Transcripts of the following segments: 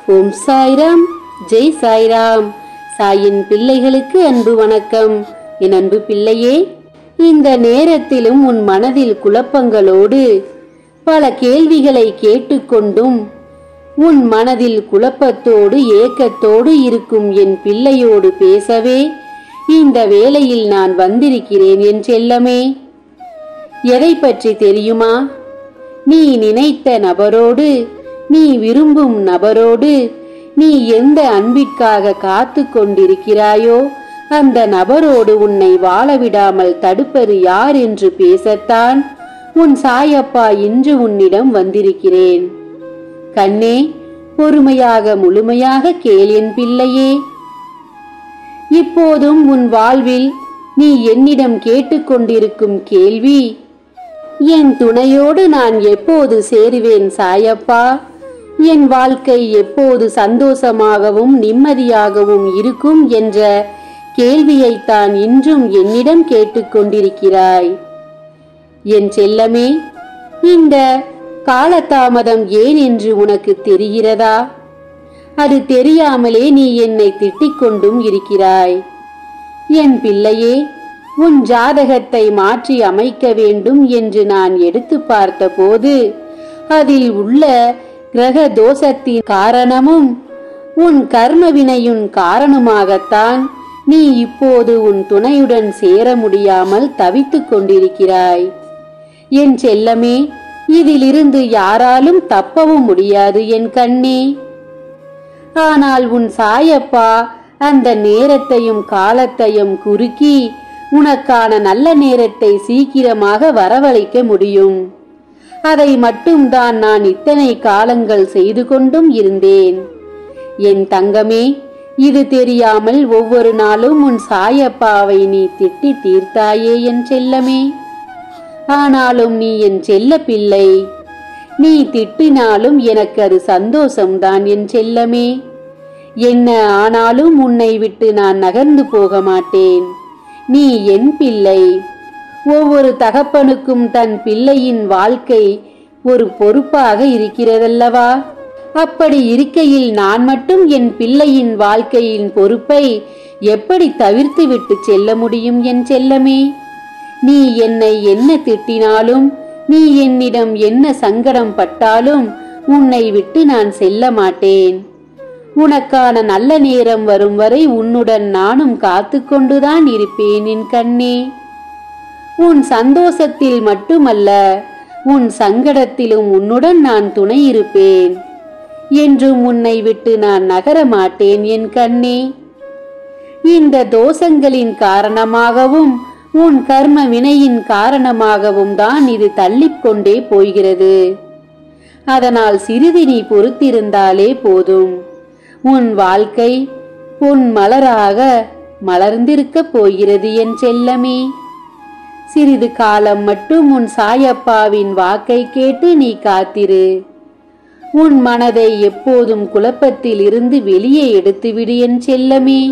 ஓம் சாய்ராம் ஜெய் சாய்ராம் சாயின் பிள்ளைகளுக்கு அன்பு வணக்கம் என் அன்பு பிள்ளையே இந்த நேரத்திலும் உன் மனதில் குழப்பங்களோடு பல கேள்விகளை கேட்டுக்கொண்டும் உன் மனதில் குழப்பத்தோடு ஏக்கத்தோடு இருக்கும் என் பிள்ளையோடு பேசவே இந்த வேளையில் நான் வந்திருக்கிறேன் என் செல்லமே எதை பற்றி தெரியுமா நீ நினைத்த நபரோடு நீ விரும்பும் நபரோடு நீ எந்த அன்பிற்காக காத்து கொண்டிருக்கிறாயோ அந்த நபரோடு உன்னை வாழ விடாமல் தடுப்பது யார் என்று பேசத்தான் உன் சாயப்பா இன்று உன்னிடம் வந்திருக்கிறேன் கண்ணே பொறுமையாக முழுமையாக கேள் என் பிள்ளையே இப்போதும் உன் வாழ்வில் நீ என்னிடம் கேட்டுக்கொண்டிருக்கும் கேள்வி என் துணையோடு நான் எப்போது சேருவேன் சாயப்பா என் வாழ்க்கை எப்போது சந்தோஷமாகவும் நிம்மதியாகவும் இருக்கும் என்ற கேள்வியைத்தான் இன்றும் என்னிடம் கேட்டுக்கொண்டிருக்கிறாய் என் செல்லமே இந்த காலதாமதம் ஏன் என்று உனக்கு தெரிகிறதா அது தெரியாமலே நீ என்னை திட்டிக் கொண்டும் இருக்கிறாய் என் பிள்ளையே உன் ஜாதகத்தை மாற்றி அமைக்க வேண்டும் என்று நான் எடுத்து பார்த்தபோது அதில் உள்ள கிரக தோஷத்தின் காரணமும் உன் கர்மவினையின் காரணமாகத்தான் நீ இப்போது உன் துணையுடன் சேர முடியாமல் தவித்துக் கொண்டிருக்கிறாய் என் செல்லமே இதிலிருந்து யாராலும் தப்பவும் முடியாது என் கண்ணே ஆனால் உன் சாயப்பா அந்த நேரத்தையும் காலத்தையும் குறுக்கி உனக்கான நல்ல நேரத்தை சீக்கிரமாக வரவழைக்க முடியும் அதை மட்டும்தான் நான் இத்தனை காலங்கள் செய்து கொண்டும் இருந்தேன் என் தங்கமே இது தெரியாமல் ஒவ்வொரு நாளும் உன் சாயப்பாவை நீ திட்டி தீர்த்தாயே என் செல்லமே ஆனாலும் நீ என் செல்ல பிள்ளை நீ திட்டினாலும் எனக்கு அது சந்தோஷம்தான் என் செல்லமே என்ன ஆனாலும் உன்னை விட்டு நான் நகர்ந்து போக மாட்டேன் நீ என் பிள்ளை ஒவ்வொரு தகப்பனுக்கும் தன் பிள்ளையின் வாழ்க்கை ஒரு பொறுப்பாக இருக்கிறதல்லவா அப்படி இருக்கையில் நான் மட்டும் என் பிள்ளையின் வாழ்க்கையின் பொறுப்பை எப்படி தவிர்த்து விட்டு செல்ல முடியும் என் செல்லமே நீ என்னை என்ன திட்டினாலும் நீ என்னிடம் என்ன சங்கடம் பட்டாலும் உன்னை விட்டு நான் செல்ல மாட்டேன் உனக்கான நல்ல நேரம் வரும் வரை உன்னுடன் நானும் காத்து கொண்டுதான் இருப்பேன் என் கண்ணே உன் சந்தோஷத்தில் மட்டுமல்ல உன் சங்கடத்திலும் உன்னுடன் நான் துணை இருப்பேன் என்றும் உன்னை விட்டு நான் நகர மாட்டேன் என் கண்ணே இந்த தோஷங்களின் காரணமாகவும் உன் கர்ம வினையின் காரணமாகவும் தான் இது தள்ளிக்கொண்டே போகிறது அதனால் சிறிது நீ பொறுத்திருந்தாலே போதும் உன் வாழ்க்கை பொன் மலராக மலர்ந்திருக்கப் போகிறது என் செல்லமே சிறிது காலம் மட்டும் உன் சாயப்பாவின் வாக்கை கேட்டு நீ காத்திரு உன் மனதை எப்போதும் குழப்பத்தில் இருந்து வெளியே எடுத்துவிடு என் செல்லமே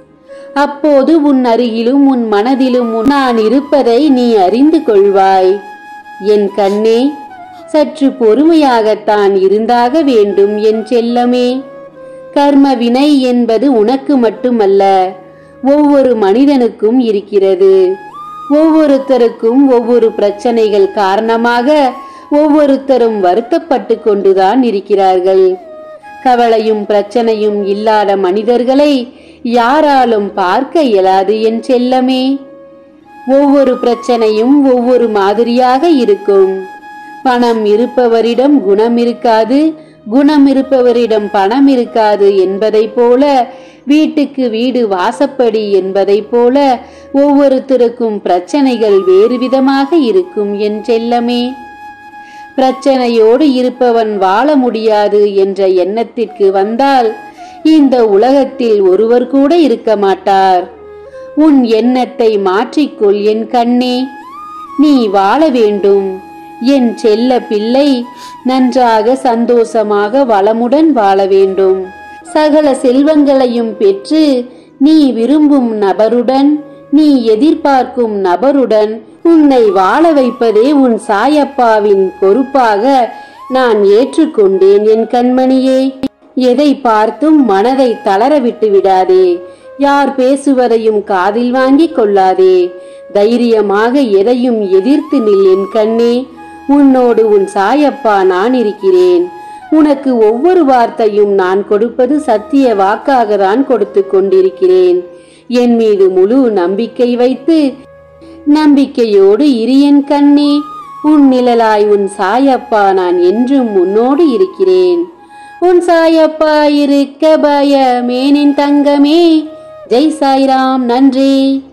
அப்போது உன் அருகிலும் உன் மனதிலும் உன் நான் இருப்பதை நீ அறிந்து கொள்வாய் என் கண்ணே சற்று பொறுமையாகத்தான் இருந்தாக வேண்டும் என் செல்லமே கர்ம வினை என்பது உனக்கு மட்டுமல்ல ஒவ்வொரு மனிதனுக்கும் இருக்கிறது ஒவ்வொருத்தருக்கும் ஒவ்வொரு பிரச்சனைகள் காரணமாக ஒவ்வொருத்தரும் வருத்தப்பட்டு கொண்டுதான் இருக்கிறார்கள் கவலையும் பிரச்சனையும் இல்லாத மனிதர்களை யாராலும் பார்க்க இயலாது என் செல்லமே ஒவ்வொரு பிரச்சனையும் ஒவ்வொரு மாதிரியாக இருக்கும் பணம் இருப்பவரிடம் குணம் இருக்காது குணம் இருப்பவரிடம் பணம் இருக்காது என்பதைப் போல வீட்டுக்கு வீடு வாசப்படி என்பதைப் போல ஒவ்வொருத்தருக்கும் பிரச்சனைகள் வேறு விதமாக இருக்கும் என் செல்லமே பிரச்சனையோடு இருப்பவன் வாழ முடியாது என்ற எண்ணத்திற்கு வந்தால் இந்த உலகத்தில் ஒருவர் கூட இருக்க மாட்டார் உன் எண்ணத்தை மாற்றிக்கொள் என் கண்ணே நீ வாழ வேண்டும் என் செல்ல பிள்ளை நன்றாக சந்தோஷமாக வளமுடன் வாழ வேண்டும் சகல செல்வங்களையும் பெற்று நீ விரும்பும் நபருடன் நீ எதிர்பார்க்கும் நபருடன் உன்னை வாழ வைப்பதே உன் சாயப்பாவின் பொறுப்பாக நான் ஏற்றுக்கொண்டேன் என் கண்மணியே எதை பார்த்தும் மனதை தளர விட்டு விடாதே யார் பேசுவதையும் காதில் வாங்கிக் கொள்ளாதே தைரியமாக எதையும் எதிர்த்து நில் என் கண்ணே உன்னோடு உன் சாயப்பா நான் இருக்கிறேன் உனக்கு ஒவ்வொரு வார்த்தையும் நான் கொடுப்பது சத்திய வாக்காக தான் கொடுத்து கொண்டிருக்கிறேன் என் மீது முழு நம்பிக்கை வைத்து நம்பிக்கையோடு இரு என் கண்ணே உன் நிழலாய் உன் சாயப்பா நான் என்றும் உன்னோடு இருக்கிறேன் உன் சாயப்பா இருக்க பயமேனின் தங்கமே ஜெய் சாய்ராம் நன்றி